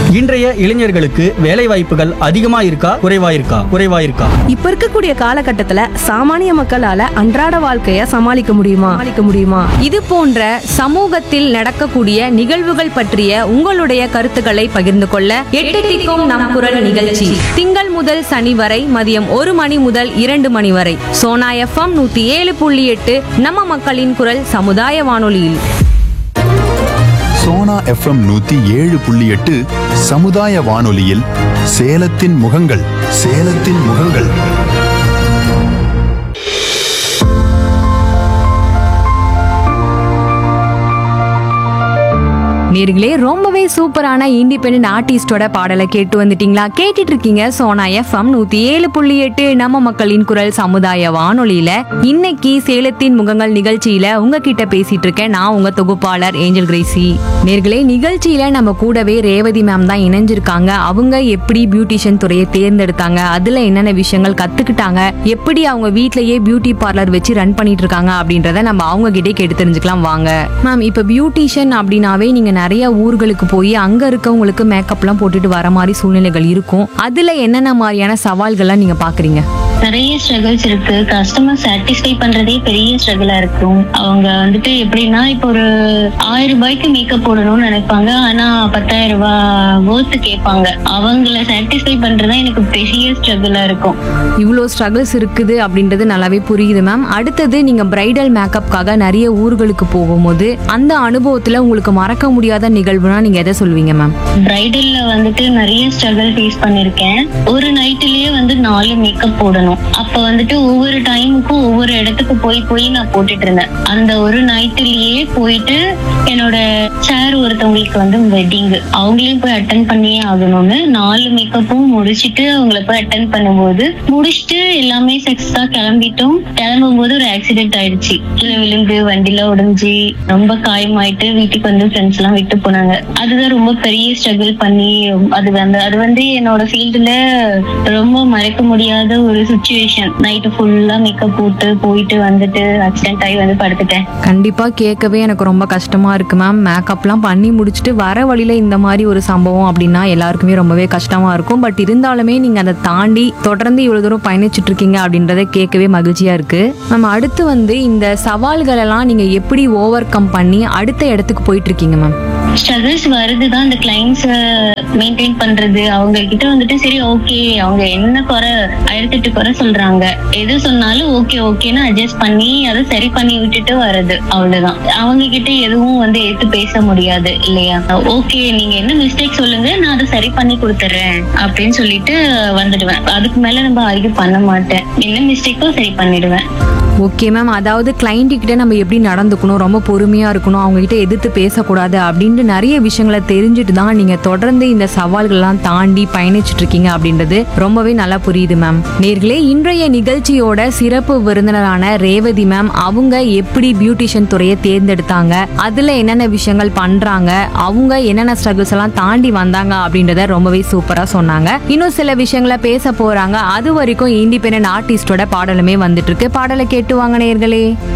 இன்றைய இளைஞர்களுக்கு வேலை வாய்ப்புகள் அதிகமா இருக்கா குறைவா இருக்கா குறைவா இருக்கா இப்ப இருக்கக்கூடிய காலகட்டத்துல சாமானிய மக்களால அன்றாட வாழ்க்கைய சமாளிக்க முடியுமா சமாளிக்க முடியுமா இது போன்ற சமூகத்தில் நடக்கக்கூடிய நிகழ்வுகள் பற்றிய உங்களுடைய கருத்துக்களை பகிர்ந்து கொள்ள எட்டு திக்கும் நம் குரல் நிகழ்ச்சி திங்கள் முதல் சனி வரை மதியம் ஒரு மணி முதல் இரண்டு மணி வரை சோனா எஃப்எம் நூத்தி ஏழு புள்ளி எட்டு நம்ம மக்களின் குரல் சமுதாய வானொலியில் சோனா எஃப்எம் நூத்தி ஏழு புள்ளி எட்டு சமுதாய வானொலியில் சேலத்தின் முகங்கள் சேலத்தின் முகங்கள் நேர்களே ரொம்பவே சூப்பரான இண்டிபெண்டன்ட் ஆர்டிஸ்டோட பாடலை கேட்டு வந்துட்டீங்களா கேட்டுட்டு இருக்கீங்க சோனா எஃப்எம் நூத்தி ஏழு புள்ளி எட்டு நம்ம மக்களின் குரல் சமுதாய வானொலியில இன்னைக்கு சேலத்தின் முகங்கள் நிகழ்ச்சியில உங்ககிட்ட பேசிட்டு இருக்கேன் நான் உங்க தொகுப்பாளர் ஏஞ்சல் கிரேசி நேர்களே நிகழ்ச்சியில நம்ம கூடவே ரேவதி மேம் தான் இணைஞ்சிருக்காங்க அவங்க எப்படி பியூட்டிஷியன் துறையை தேர்ந்தெடுத்தாங்க அதுல என்னென்ன விஷயங்கள் கத்துக்கிட்டாங்க எப்படி அவங்க வீட்லயே பியூட்டி பார்லர் வச்சு ரன் பண்ணிட்டு இருக்காங்க அப்படின்றத நம்ம அவங்க கிட்டே கேட்டு தெரிஞ்சுக்கலாம் வாங்க மேம் இப்ப பியூட்டிஷியன் அப்படின்னாவே நீங்க நிறைய ஊர்களுக்கு போய் அங்க இருக்கவங்களுக்கு மேக்கப்லாம் போட்டுட்டு வர மாதிரி சூழ்நிலைகள் இருக்கும் அதுல என்னென்ன மாதிரியான சவால்கள்லாம் நீங்க பாக்குறீங்க நிறைய ஸ்ட்ரகிள்ஸ் இருக்கு கஸ்டமர் சாட்டிஸ்ஃபை பண்றதே பெரிய ஸ்ட்ரகிளா இருக்கும் அவங்க வந்துட்டு எப்படின்னா இப்போ ஒரு ஆயிரம் ரூபாய்க்கு மேக்கப் போடணும்னு நினைப்பாங்க ஆனா பத்தாயிரம் ரூபாய் worth கேட்பாங்க அவங்கள சாட்டிஸ்ஃபை பண்றதா எனக்கு பெரிய ஸ்ட்ரகிளா இருக்கும் இவ்வளோ ஸ்ட்ரகிள்ஸ் இருக்குது அப்படின்றது நல்லாவே புரியுது மேம் அடுத்தது நீங்க பிரைடல் மேக்கப்காக நிறைய ஊர்களுக்கு போகும்போது அந்த அனுபவத்துல உங்களுக்கு மறக்க முடியாத நிகழ்வுனா நீங்க எதை சொல்வீங்க மேம் பிரைடல்ல வந்துட்டு நிறைய ஸ்ட்ரகிள் ஃபேஸ் பண்ணிருக்கேன் ஒரு நைட்லயே வந்து நாலு மேக்கப் போடணும் அப்ப வந்துட்டு ஒவ்வொரு டைமுக்கும் ஒவ்வொரு இடத்துக்கு போய் போய் நான் போட்டுட்டு இருந்தேன் அந்த ஒரு நைட்லயே போயிட்டு என்னோட சார் ஒருத்தவங்களுக்கு வந்து வெட்டிங் அவங்களையும் போய் அட்டன் பண்ணியே ஆகணும்னு நாலு மேக்கப்பும் முடிச்சிட்டு அவங்கள போய் அட்டன் பண்ணும்போது முடிச்சிட்டு எல்லாமே சக்சஸா கிளம்பிட்டோம் கிளம்பும் போது ஒரு ஆக்சிடென்ட் ஆயிடுச்சு கீழே விழுந்து வண்டில உடைஞ்சு ரொம்ப காயமாயிட்டு வீட்டுக்கு வந்து ஃப்ரெண்ட்ஸ் எல்லாம் விட்டு போனாங்க அதுதான் ரொம்ப பெரிய ஸ்ட்ரகிள் பண்ணி அது வந்து அது வந்து என்னோட ஃபீல்டுல ரொம்ப மறக்க முடியாத ஒரு சுச்சுவேஷன் நைட்டு ஃபுல்லா மேக்கப் போட்டு போயிட்டு வந்துட்டு ஆக்சிடென்ட் ஆகி வந்து படுத்துட்டேன் கண்டிப்பா கேட்கவே எனக்கு ரொம்ப கஷ்டமா இருக்கு மேம் மேக்கப்லாம் பண்ணி முடிச்சுட்டு வர வழியில இந்த மாதிரி ஒரு சம்பவம் அப்படின்னா எல்லாருக்குமே ரொம்பவே கஷ்டமா இருக்கும் பட் இருந்தாலுமே நீங்க அதை தாண்டி தொடர்ந்து இவ்வளவு தூரம் பயணிச்சுட்டு இருக்கீங்க அப்படின்றத கேட்கவே மகிழ்ச்சியா இருக்கு மேம் அடுத்து வந்து இந்த சவால்கள் எல்லாம் நீங்க எப்படி ஓவர் கம் பண்ணி அடுத்த இடத்துக்கு போயிட்டு இருக்கீங்க மேம் ஸ்ட்ரகிள்ஸ் வருதுதான் அந்த கிளைண்ட்ஸ் மெயின்டைன் பண்றது அவங்க கிட்ட வந்துட்டு சரி ஓகே அவங்க என்ன குறை ஆயிரத்தி எட்டு குறை சொல்றாங்க எது சொன்னாலும் ஓகே ஓகேன்னு அட்ஜஸ்ட் பண்ணி அதை சரி பண்ணி விட்டுட்டு வர்றது அவ்வளவுதான் அவங்க கிட்ட எதுவும் வந்து ஏத்து பேச முடியாது இல்லையா ஓகே நீங்க என்ன மிஸ்டேக் சொல்லுங்க நான் அதை சரி பண்ணி கொடுத்துறேன் அப்படின்னு சொல்லிட்டு வந்துடுவேன் அதுக்கு மேல நம்ம ஆர்கியூ பண்ண மாட்டேன் என்ன மிஸ்டேக்கோ சரி பண்ணிடுவேன் ஓகே மேம் அதாவது கிளைண்ட் கிட்ட நம்ம எப்படி நடந்துக்கணும் ரொம்ப பொறுமையா இருக்கணும் அவங்க கிட்ட எதிர்த்து பேசக்கூடாது அப்படின்ட்டு நிறைய விஷயங்களை தெரிஞ்சுட்டு தான் நீங்க தொடர்ந்து இந்த சவால்கள்லாம் தாண்டி பயணிச்சுட்டு இருக்கீங்க அப்படின்றது ரொம்பவே நல்லா புரியுது மேம் நேர்களே இன்றைய நிகழ்ச்சியோட சிறப்பு விருந்தினரான ரேவதி மேம் அவங்க எப்படி பியூட்டிஷியன் துறையை தேர்ந்தெடுத்தாங்க அதுல என்னென்ன விஷயங்கள் பண்றாங்க அவங்க என்னென்ன ஸ்ட்ரகிள்ஸ் எல்லாம் தாண்டி வந்தாங்க அப்படின்றத ரொம்பவே சூப்பரா சொன்னாங்க இன்னும் சில விஷயங்களை பேச போறாங்க அது வரைக்கும் இண்டிபெண்டன்ட் ஆர்டிஸ்டோட பாடலுமே வந்துட்டு இருக்கு பாடலை கேட்டு வாங்க நேர்களே